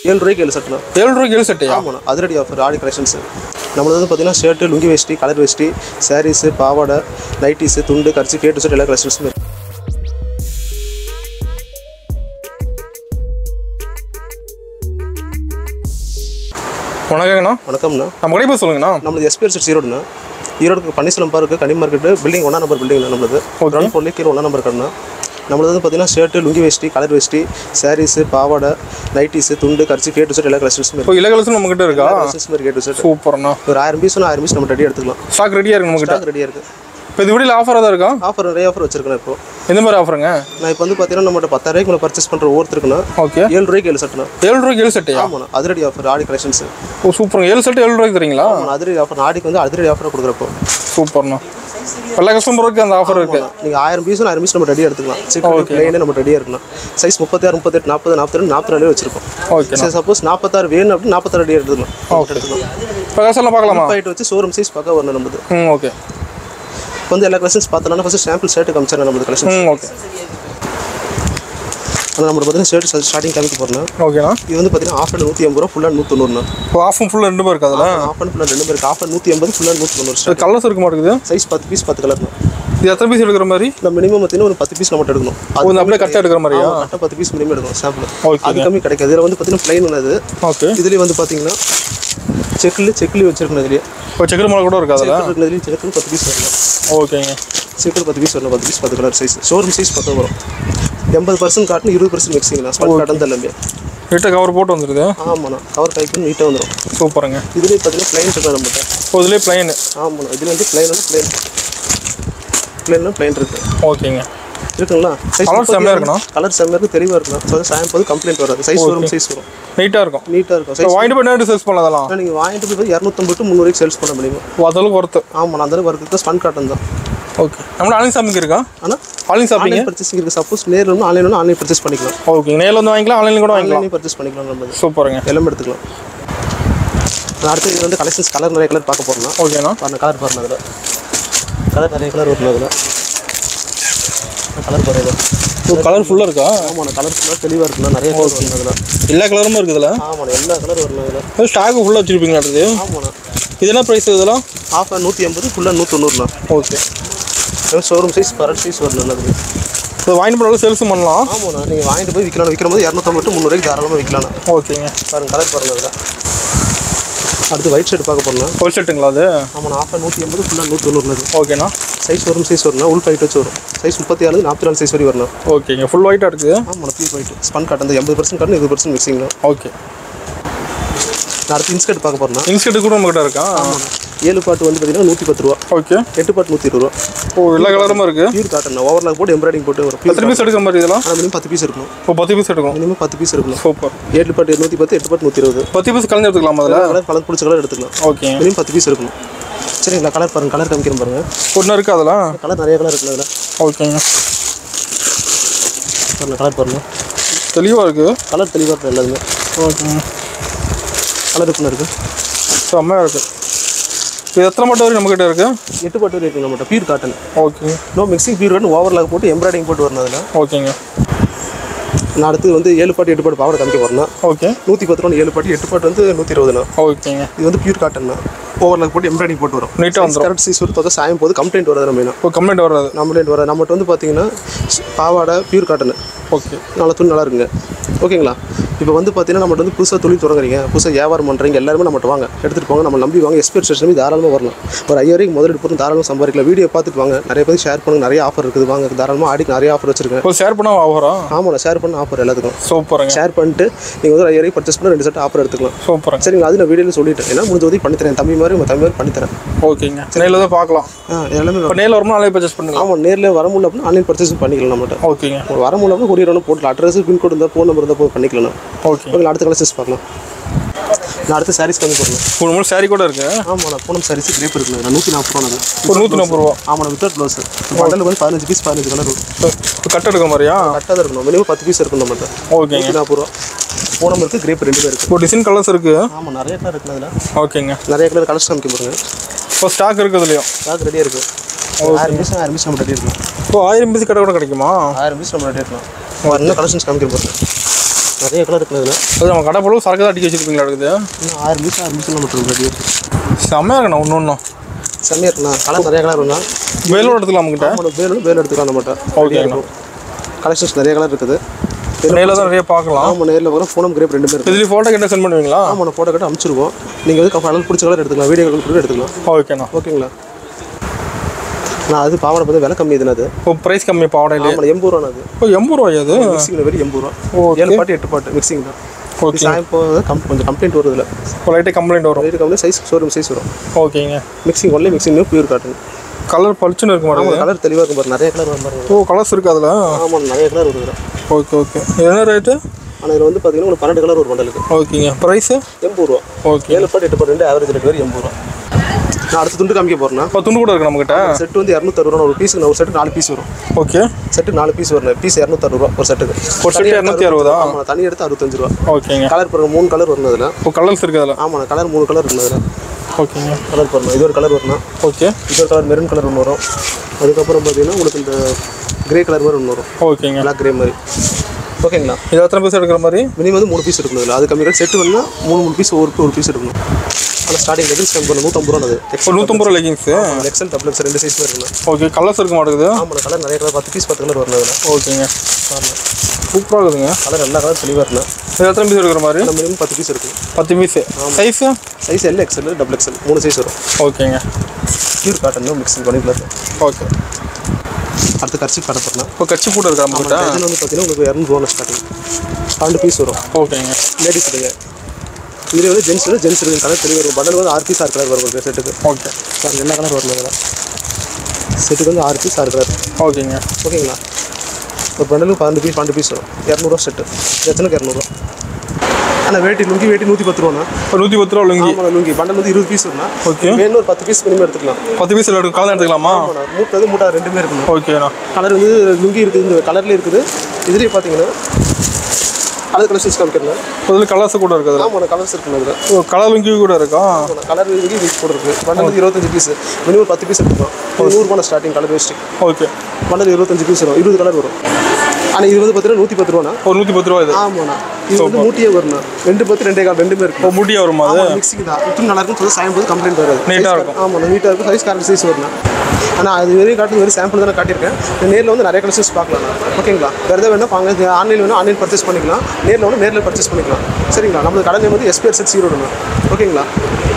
ஏழு ரூபாய்க்கு ஏழு செட்னா ஏழு ரூபாய்க்கு ஏழு செட்டையா ஆமாண்ணா அதிரடி ஆஃபர் ஆடி கலெக்ஷன்ஸ் நம்மளது வந்து பார்த்தீங்கன்னா ஷர்ட்டு லுங்கி வேஷ்டி கலர் வேஷ்டி சாரீஸு பாவாடை நைட்டிஸு துண்டு கரிச்சி கேட்டு ஷர்ட் எல்லா கலெக்ஷன்ஸுமே இருக்கு. வணக்கங்கண்ணா வணக்கம்ண்ணா நம்ம கடை பேர் சொல்லுங்கண்ணா நம்மளது எஸ்பிஆர் செட்ஸ் ஈரோடுண்ணா Erode Panneerselvam park Kani market building ஒன்றா நம்பர் பில்டிங் நம்மளது கிரவுண்ட் ஃப்ளோர்லேயே கீழே ஒன்றா நம்பர் கடனா நம்மளது வந்து பார்த்தீங்கன்னா ஷர்ட்டு லுங்கி வேஷ்டி கலர் வேஷ்டி சாரீஸு பாவாடை நைட்டிஸு துண்டு கரிச்சி கேட்டு ஷர்ட் எல்லா கலெக்ஷன்ஸுமே இப்போ இலை கலர்ஸ் நம்ம கிட்ட இருக்கா கலெக்ஷன்ஸுமே கேட்டு ஷர்ட் சூப்பர்ண்ணா ஒரு ஆயிரம் பீஸ் ஆயிரம் பீஸ் நம்ம ரெடி எடுத்துக்கலாம் ஸ்டாக் ரெடியாக இருக்கு நம்ம கிட்ட ஸ்டாக் ரெடியாக இருக்குது இப்போ இது வீடியில் ஆஃபராக தான் இருக்கா ஆஃபர் நிறைய ஆஃபர் வச்சிருக்கேன் இப்போ எந்த மாதிரி ஆஃபருங்க நான் இப்போ வந்து பார்த்தீங்கன்னா நம்மகிட்ட பத்தாயிரம் மேலே பர்ச்சேஸ் பண்ணுற ஒவ்வொருத்தருக்குன்னா ஓகே ஏழு ரூபாய்க்கு ஏழு செட்னா ஏழு ரூபாய்க்கு ஏழு செட்டையா ஆமாண்ணா அதிரடி ஆஃபர் ஆடி கலெக்ஷன்ஸ் ஓ சூப்பருங்க ஏழு செட்டு ஏழு ரூபாய்க்கு தரீங்களா அதிரடி ஆஃபர் ஆடிக்கு வந்து அதிரடி ஆஃபராக கொடுக்குறப்போ சூப்பர்ண்ணா எல்லா கஸ்டமருக்கு அந்த ஆஃபர் இருக்கு நீங்கள் ஆயிரம் பீஸ் ஆயிரம் பீஸ் நம்ம ரெடியாக எடுத்துக்கலாம் சிக்கன் பிளேனே நம்ம ரெடியாக இருக்கலாம் சைஸ் முப்பத்தாறு முப்பத்தெட்டு நாற்பது நாற்பத்தி நாற்பத்தி நாலு வச்சிருக்கோம் ஓகே சரி சப்போஸ் நாற்பத்தாறு வேணும் அப்படின்னு நாற்பத்தாறு ரெடியாக எடுத்துக்கலாம் எடுத்துக்கலாம் இப்போ கஸ்டமர் பார்க்கலாமா ஃபைட் வச்சு ஷோரூம் சைஸ் பார்க்க வரணும் நம்மது ம் ஓகே இப்போ வந்து எல்லா கலெக்ஷன்ஸ் பார்த்தோம்னா ஃபஸ்ட் சாம்பிள் ஷர்ட் காமிச்சாங்க நம்மது கலெக்ஷன் ம் ஓகே ஆனால் நம்ம பார்த்தீங்கன்னா ஷர்ட் ஸ்டார்டிங் காமிக்க போகிறோம் ஓகேண்ணா இது வந்து பார்த்தீங்கன்னா ஆஃபர் நூற்றி ஐம்பது ரூபா ஃபுல்லாக நூற்றொண்ணூறுண்ணா இப்போ ஆஃபும் ஃபுல்லாக ரெண்டு பேர் இருக்கு அதில் ஆஃப் அண்ட் ஃபுல்லாக ரெண்டு பேருக்கு ஆஃபர் நூற்றி ஐம்பது ஃபுல்லாக நூற்றி தொண்ணூறு கலர்ஸ் இருக்க மாட்டேங்குது சைஸ் பத்து பீஸ் பத்து கலர்ண்ணா இது எத்தனை பீஸ் எடுக்கிற மாதிரி நம்ம மினிமம் பார்த்தீங்கன்னா ஒரு பத்து பீஸ் நம்ம எடுக்கணும் அது கொஞ்சம் அப்படியே கரெக்டாக எடுக்கிற மாதிரியா கரெக்டாக பத்து பீஸ் மினிமம் எடுக்கணும் சாம்பிள் Okay. அது கம்மி கிடைக்காது இதில் வந்து பார்த்தீங்கன்னா ப்ளைன் உள்ளது ஓகே இதுலேயே வந்து பார்த்தீங்கன்னா செக்கில் செக்கில் வச்சிருக்கணும் இதுலேயே இப்போ செக்கர் மலை கூட இருக்கு அதில் செக்கில் இருக்கிறதுலேயும் செக்கில் பத்து பீஸ் வரணும் ஓகேங்க செக்கில் பத்து பீஸ் வரணும் பத்து பீஸ் பத்து கலர் சைஸ் ஷோரூம் சைஸ் பத்து வரும் எண்பது பர்சன்ட் காட்டன் இருபது பர்சன்ட் மிக்சிங்ண்ணா ஸ்பாட் காட்டன் எல்லாமே நீட்டாக கவர் போட்டு வந்துடுது ஆமாண்ணா கவர் கைக்கு நீட்டாக வந்துடும் சூப்பருங்க இதுலேயே பார்த்தீங்கன்னா ப்ளைன் இருக்கணும் நம்மகிட்ட இப்போ இதுலேயே ப்ளைனு ஆமாண்ணா இதில் வந்து ப்ளைன் வந்து ப்ளைன் ப்ளைன்னா ப்ளைன் இருக்குது ஓகேங்க இருக்குங்களா சைஸ் Colour செம்மையா இருக்குண்ணா. கலர் செம்மையாக இருக்கு தெளிவாக இருக்கணும் ஸோ சாயம் போது கம்ப்ளைண்ட் வராது சைஸ் வரும் சைஸ் வரும் நீட்டாக இருக்கும் நீட்டாக இருக்கும் இப்போ சைஸ் வாங்கிட்டு போய் நேரடி சேல்ஸ் பண்ணலாம் அதெல்லாம் நீங்கள் வாங்கிட்டு போய் இரநூத்தம்பது டு முந்நூறுக்கு சேல்ஸ் பண்ண முடியும் ஓ அதளவுக்கு ஒர்த்து ஆமாம் அந்த அளவுக்கு வரதுக்கு ஸ்பன் காட்டன் தான் ஓகே நம்மளோட ஆன்லைன் ஷாப்பிங் இருக்கா ஆனால் ஆன்லைன் ஷாப்பிங் ஆன்லைன் பர்ச்சேசிங் இருக்குது சப்போஸ் நேரில் வந்து ஆன்லைன் ஆன்லைன் பர்ச்சேஸ் பண்ணிக்கலாம் ஓகே நேரில் வந்து வாங்கிக்கலாம் ஆன்லைனில் கூட வாங்கிக்கலாம் ஆன்லைன் பர்ச்சேஸ் பண்ணிக்கலாம் நம்ம சூப்பருங்க எல்லாமே எடுத்துக்கலாம் நான் அடுத்து இது வந்து கலெக்ஷன்ஸ் கலர் நிறைய கலர் பார்க்க போகிறோம் ஓகேண்ணா பாருங்க கலர் பாருங்க அதில் கலர் நிறைய கலர் வரும் அதில் கலர் பாருங்க ஒரு கலர் ஃபுல்லாக இருக்கா ஆமாண்ணா கலர் ஃபுல்லாக தெளிவாக இருக்குண்ணா நிறைய கலர் வரும் அதில் எல்லா கலருமே இருக்குது இதில் ஆமாண்ணா எல்லா கலர் வரும் அதில் ஸ்டாக்கு ஃபுல்லாக வச்சுருப்பீங்களா அது ஆமாண்ணா இதெல்லாம் ப்ரைஸ் இதெல்லாம் ஆஃப் நூற்றி ஐம்பது ஃபுல்லாக நூற்றொண்ணூறுண்ணா ஓகே ஷோரூம் சைஸ் பரட் சைஸ் வரணும் அது இப்போ வாங்கிட்டு போனாலும் சேல்ஸும் பண்ணலாம் ஆமாண்ணா நீங்கள் வாங்கிட்டு போய் விற்கலாம் விற்கிற போது இரநூத்தம்பது டு முந்நூறுக்கு தாராளமாக விற்கலாண்ணா ஓகேங்க பாருங்க கலர் பாருங்க அதில் அடுத்து ஒயிட் ஷர்ட் பார்க்க போகிறோம் ஹோல் செட்டுங்களா அது ஆமாண்ணா ஆஃப் நூற்றி ஐம்பது ஃபுல்லாக நூற்றொண்ணூறுனது ஓகேண்ணா சைஸ் வரும் சைஸ் வரும்னா உள் ஃபைட் வச்சு வரும் சைஸ் முப்பத்தி ஆறு நாற்பத்தி நாலு சைஸ் வரை வரணும் ஓகேங்க ஃபுல் ஒயிட்டாக இருக்குது ஆமாண்ணா ப்ளீஸ் ஒயிட் ஸ்பன் காட்டன் எண்பது பர்சன்ட் காட்டன் இருபது பர்சன்ட் மிக்சிங் தான் ஓகே நான் அடுத்து இன்ஸ்கர்ட் பார்க்க போகிறேன் இன்ஸ்கர்ட் கூட நம்மகிட்ட இருக்கா ஏழு பாட்டு வந்து பார்த்தீங்கன்னா நூற்றி பத்து ரூபா ஓகே எட்டு பாட்டு நூற்றி இருபது ரூபா ஓ எல்லா கலருமே இருக்குது பியூர் காட்டன் ஓவர்லாக் போட்டு எம்ப்ராய்டிங் போட்டு வரும் எத்தனை பீஸ் எடுக்கிற மாதிரி இதெல்லாம் ஆனால் மினிமம் பத்து பீஸ் இருக்கணும் இப்போ பத்து பீஸ் எடுக்கும் மினிமம் பத்து பீஸ் இருக்கணும் சூப்பர் ஏழு பாட்டு நூற்றி பத்து எட்டு பாட்டு நூற்றி இருபது பத்து பீஸ் கலந்து எடுத்துக்கலாம் அதில் கலர் கலர் பிடிச்ச கலர் எடுத்துக்கலாம் ஓகே மினிமம் பத்து பீஸ் இருக்கணும் சரிங்களா கலர் பாருங்க கலர் காமிக்கிறேன் பாருங்க ஒன்று இருக்குது அதெல்லாம் கலர் நிறைய கலர் இருக்குல்ல அதில் ஓகேங்க பாருங்க கலர் பாருங்க தெளிவாக இருக்குது கலர் தெளிவாக இருக்குது எல்லாருமே ஓகேங்க கலர் இருக்குன்னு இருக்குது செம்மையாக இருக்குது இது எத்தனை மட்டும் வரைக்கும் நம்மக்கிட்ட இருக்குது எட்டு பாட்டு வரை இருக்குது நம்மகிட்ட பியூர் காட்டன் ஓகேங்க no mixing pure cotton overlock போட்டு எம்ப்ராய்டிங் போட்டு வரணும் அதில் ஓகேங்க நான் அடுத்து வந்து ஏழு பாட்டு எட்டு பாட்டு பாவடை காமிக்க போகிறேன் ஓகே நூற்றி பத்து ரூபா ஏழு பாட்டு எட்டு பாட்டு வந்து நூற்றி இருபதுண்ணா ஓகேங்க இது வந்து பியூர் காட்டன் ஓவர்லாக் போட்டு எம்ப்ராய்டிங் போட்டு வரும் நீட்டாக வந்துடும் கரெக்ட் சைஸ் ஒரு தொகை சாயம் போது கம்ப்ளைண்ட் வராது நம்ம இப்போ கம்ப்ளைண்ட் வராது கம்ப்ளைண்ட் வராது நம்மகிட்ட வந்து பார்த்தீங்கன்னா பாவாடை பியூர் காட்டன் ஓகே நல்லா துணி நல்லா இருக்குங்க ஓகேங்களா இப்போ வந்து பார்த்தீங்கன்னா நம்மகிட்ட வந்து புதுசாக தொழில் தொடங்குறீங்க புதுசாக வியாபாரம் பண்ணுறீங்க எல்லாருமே நம்மகிட்ட வாங்க எடுத்துகிட்டு போங்க நம்ம நம்பி வாங்க எஸ்பிஎட் ஸ்டேஷன் தாராளமாக வரலாம் ஒரு ஐயாயிரம் முதலீடு போட்டு தாராளமாக சம்பாதிக்கலாம் வீடியோ பார்த்துட்டு வாங்க நிறைய பேர் ஷேர் பண்ணுங்க நிறைய ஆஃபர் இருக்குது வாங்க தாராளமாக ஆடிக்கு நிறைய ஆஃபர் வச்சிருக்கேன் இப்போ ஷேர் பண்ணால் ஆகிறா ஆமாம் ஷேர் பண்ண ஆஃபர் எல்லாத்துக்கும் சூப்பருங்க ஷேர் பண்ணிட்டு நீங்கள் வந்து ஐயாயிரம் பர்ச்சேஸ் பண்ண ரெண்டு செட் ஆஃபர் எடுத்துக்கலாம் சூப்பருங்க சரிங்களா அது நான் வீடியோவில் சொல்லிட்டேன் ஏன்னா முடிஞ்ச உதவி பண்ணித்தரேன் தம்பி மாதிரி உங்கள் தம்பி மாதிரி பண்ணித்தரேன் ஓகேங்க நேரில் தான் பார்க்கலாம் ஆ எல்லாமே இப்போ நேரில் வரும்போது நாளே பர்ச்சேஸ் பண்ணுங்க ஆமாம் நேரில் வர முடியல அப்படின்னா ஆன்லைன் பர்ச்சேஸ் பண்ணிக்கலாம் நம்மகிட்ட ஓகேங்க உங்களுக்கு வர முடியல அப்படின்னா கொரியர் ஒன்று போட்டுக்கலாம் அட்ரஸ் பின்கோடு இருந்தால் ஃபோன் நம்பர் இருந்தால் போய் பண்ணிக்கலாம் ஓகே ஓகே அடுத்த கலெக்ஷன்ஸ் பார்க்கலாம் நான் அடுத்த சாரீஸ் கம்மி போடணும் ஒரு மூணு சாரி கூட இருக்கு ஆமாம் நான் பூனம் சாரீஸ் கிரேப் இருக்குங்க நான் நூற்றி நாற்பது ரூபா ஒரு நூற்றி நாற்பது ரூபா ஆமாம் வித்தவுட் ப்ளவுஸ் பண்டலுக்கு வந்து பதினஞ்சு பீஸ் பதினஞ்சு கலர் இருக்கும் இப்போ கட் எடுக்கிற மாதிரியா கரெக்டாக தான் இருக்கணும் மினிமம் பத்து பீஸ் இருக்கும் நம்மகிட்ட ஓகேங்க நூற்றி நாற்பது ரூபா பூனம் இருக்குது கிரேப் ரெண்டு பேர் இருக்குது இப்போ டிசைன் கலர்ஸ் இருக்கு ஆமாம் நிறைய கலர் இருக்குது அதில் ஓகேங்க நிறைய கலர் கலர்ஸ் காமிக்க பாருங்க இப்போ ஸ்டாக் இருக்குது இதுலையும் ஸ்டாக் ரெடியாக இருக்குது ஆயிரம் பீஸ் ஆயிரம் பீஸ் நம்ம ரெடி இருக்கலாம் இப்போ ஆயிரம் பீஸ் கடை கூட கிடைக்குமா ஆயிரம் பீஸ் நம்ம ரெடி இருக்கலாம் இன்னும் கலெக்ஷன்ஸ் காமிக்க பாருங்க நிறைய கலர் இருக்குது இதில் அது நம்ம கடை பொருள் சரக்கு தான் அடிக்க வச்சிருப்பீங்களா இருக்குது இன்னும் ஆறு பீஸ் ஆறு பீஸ் நம்ம ரெடி செம்மையாக இருக்கணும் ஒன்று ஒன்றும் செம்மையாக இருக்குண்ணா கலர் நிறைய கலர் இருக்குண்ணா வேலோட எடுத்துக்கலாம் நம்மகிட்ட நம்மளோட வேணும் வேல் எடுத்துக்கலாம் நம்மகிட்ட ஓகேண்ணா கலெக்ஷன்ஸ் நிறைய கலர் இருக்குது நேரில் தான் நிறைய பார்க்கலாம் ஆமாம் நேரில் வரும் ஃபோனம் கிரேப் ரெண்டுமே இருக்குது இதுலேயும் ஃபோட்டோ கிட்ட சென்ட் பண்ணுவீங்களா ஆமாம் நான் ஃபோட்டோ கட்டு அனுப்பிச்சிருவோம் நீங்கள் வந்து கலர் பிடிச்ச கலர் எடுத்துக்கலாம் வீடியோ கலர் கூட எடுத்துக்கலாம் ஓகேண்ணா ஓகேங்களா நான் அது பாவாடை வந்து விலை கம்மி இதுனா அது இப்போ ப்ரைஸ் கம்மி பாவடையிலே ஆமாம் எண்பது ரூபா அது ஓ எண்பது ரூபாய் அது மிக்சிங்கில் வெறும் எண்பது ரூபா ஓகே. ஏழு பாட்டு எட்டு பாட்டு மிக்சிங் தான் ஓகே சாயம் இப்போ கம் கொஞ்சம் கம்ப்ளைண்ட் வருது இல்லை இப்போ லைட்டாக கம்ப்ளைண்ட் வரும் ரேட்டு கம்மி சைஸ் ஷோரூம் சைஸ் வரும் ஓகேங்க mixing only mixing pure cotton colour பளிச்சுன்னு இருக்க ஆமாம் மாட்டேங்குது கலர் தெளிவாக இருக்கும் பாரு நிறைய கலர் வரும் பாருங்க ஓ கலர்ஸ் இருக்கு அதில் ஆமாம் நிறைய கலர் வருது ஓகே ஓகே என்ன ரேட்டு ஆனால் இதில் வந்து பார்த்தீங்கன்னா உங்களுக்கு பன்னெண்டு கலர் ஒரு பண்டலுக்கு ஓகேங்க ப்ரைஸு எண்பது ரூபா ஓகே ஏழு பாட்டு எட்டு பாட்டு ரெண்டு ஆவரேஜ் ரேட் வரும் எண்பது ரூபா நான் அடுத்த துண்டு காமிக்க போகிறேன்னா இப்போ துண்டு கூட இருக்கு நம்மகிட்ட செட் வந்து இரநூத்தறுபது ரூபா ஒரு பீஸுக்கு ஒரு செட்டு நாலு பீஸ் வரும் ஓகே செட்டு நாலு பீஸ் வரும் பீஸ் இரநூத்தறுபது ரூபா ஒரு செட்டுக்கு ஒரு செட்டு இரநூத்தி அறுபதா ஆமாம் தனி எடுத்து அறுபத்தஞ்சு ரூபா ஓகேங்க கலர் பாருங்க மூணு கலர் வரணும் அதில் இப்போ கலர்ஸ் இருக்கு அதில் ஆமாம் கலர் மூணு கலர் இருக்கணும் அதில் ஓகேங்க கலர் பாருங்க இது ஒரு கலர் வரணும் ஓகே இது ஒரு கலர் மெரூன் கலர் ஒன்று வரும் அதுக்கப்புறம் பார்த்தீங்கன்னா உங்களுக்கு இந்த கிரே கலர் மாதிரி ஒன்று வரும் ஓகேங்க பிளாக் கிரே மாதிரி ஓகேங்களா இது எத்தனை பீஸ் எடுக்கிற மாதிரி மினிமம் வந்து மூணு பீஸ் எடுக்கணும் இதில் அது கம்மி ரேட் செட்டு வேணும்னா மூணு மூணு பீஸ் ஒரு ஒரு பீஸ் எடுக்கணும் ஆனால் ஸ்டார்டிங் லெகின்ஸ் கம்மி பண்ண நூற்றம்பது ரூபா அது இப்போ நூற்றம்பது ரூபா லெகிங்ஸு எக்ஸல் டபுள் எக்ஸ் ரெண்டு சைஸ் இருக்கணும் ஓகே கலர்ஸ் இருக்க மாட்டேங்குது ஆமாம் கலர் நிறைய கலர் பத்து பீஸ் பத்து கலர் வரணும் அதில் ஓகேங்க சூப்பராக இருக்குதுங்க கலர் எல்லா கலர் தெளிவாக இருக்கணும் இது எத்தனை பீஸ் எடுக்கிற மாதிரி நம்ம மினிமம் பத்து பீஸ் எடுக்கணும் பத்து piece size size L XL double XL மூணு சைஸ் வரும் ஓகேங்க பியூர் காட்டன் மிக்சிங் பண்ணி பிளஸ் ஓகே அடுத்து கர்ச்சி காட்ட போகிறேன் இப்போ கட்சி பூட்டு இருக்கா நம்மகிட்ட இதில் வந்து பார்த்தீங்கன்னா உங்களுக்கு இரநூறுவா ஸ்டார்டிங் பன்னெண்டு பீஸ் வரும் ஓகேங்க லேடிஸ் கிடையாது இதில் வந்து ஜென்ஸ் வந்து ஜென்ஸ் இருக்குது கலர் தெளிவாக இருக்கும் பண்டல் வந்து ஆறு பீஸ் ஆறு கலர் வரும் உங்களுக்கு செட்டுக்கு ஓகே சார் எல்லா கலர் வரணும் இதில் செட்டுக்கு வந்து ஆறு பீஸ் ஆறு கலர் ஓகேங்க ஓகேங்களா ஒரு பண்டலுக்கு பன்னெண்டு பீஸ் பன்னெண்டு பீஸ் வரும் இரநூறுவா செட்டு எத்தனைக்கு இரநூறுவா ஆனால் வேட்டி லுங்கி வேட்டி நூற்றி பத்து ரூபாண்ணா இப்போ நூற்றி பத்து ரூபா லுங்கி ஆமாம் லுங்கி பண்டல் வந்து இருபது பீஸ் வரும்னா ஓகே வேணும் ஒரு பத்து பீஸ் மினிமம் எடுத்துக்கலாம் பத்து பீஸ் எடுக்க கலந்து எடுத்துக்கலாமா ஆமாண்ணா மூட்டை வந்து மூட்டை ரெண்டுமே இருக்கணும் ஓகேண்ணா கலர் வந்து லுங்கி இருக்குது இந்த கலர்லேயே இருக்குது இதுலேயே பார்த்தீங்கன்னா கலர் கலர்ஸ் காமிக்கிறேன் இதில் கலர்ஸ் கூட இருக்குது அதில் ஆமாண்ணா கலர்ஸ் இருக்குண்ணா இதில் ஓ கலர் லுங்கி கூட இருக்கா ஆமாண்ணா கலர் லுங்கி பீஸ் கூட இருக்குது பண்டல் வந்து இருபத்தஞ்சு பீஸ் மினிமம் பத்து பீஸ் எடுத்துக்கலாம் ஒரு நூறுபான starting colour waste okay bundle இருபத்தஞ்சு பீஸ் வரும் இருபது கலர் வரும் ஆனால் இது வந்து பார்த்தீங்கன்னா நூற்றி பத்து ரூபாண்ணா ஒரு நூற்றி பத்து ரூபா இது ஆமாண்ணா இது வந்து மூட்டியே வரணும் ரெண்டு பத்து ரெண்டே கால் ரெண்டுமே இருக்கும் இப்போ முட்டியாக வருமா அது மிக்சிங் தான் இத்தனை நல்லா இருக்கும் சொல்லி சாயம் போது கம்ப்ளைண்ட் வராது நீட்டா இருக்கும். ஆமாம் நீட்டாக இருக்கும் சைஸ் கரெக்ட் சைஸ் வரணும் ஆனால் அது வெறும் காட்டு வெறும் சாம்பிள் தானே காட்டியிருக்கேன் நேரில் வந்து நிறைய கலெக்ஷன்ஸ் பார்க்கலாம் ஓகேங்களா வேறு எதாவது வேணும் வாங்க ஆன்லைன் வேணும் ஆன்லைன் பர்ச்சேஸ் பண்ணிக்கலாம் நேரில் வேணும் நேரில் பர்ச்சேஸ் பண்ணிக்கலாம் சரிங்களா நம்மளுக்கு கடை name வந்து எஸ்பிஆர் செட் ஜீரோ ஓகேங்களா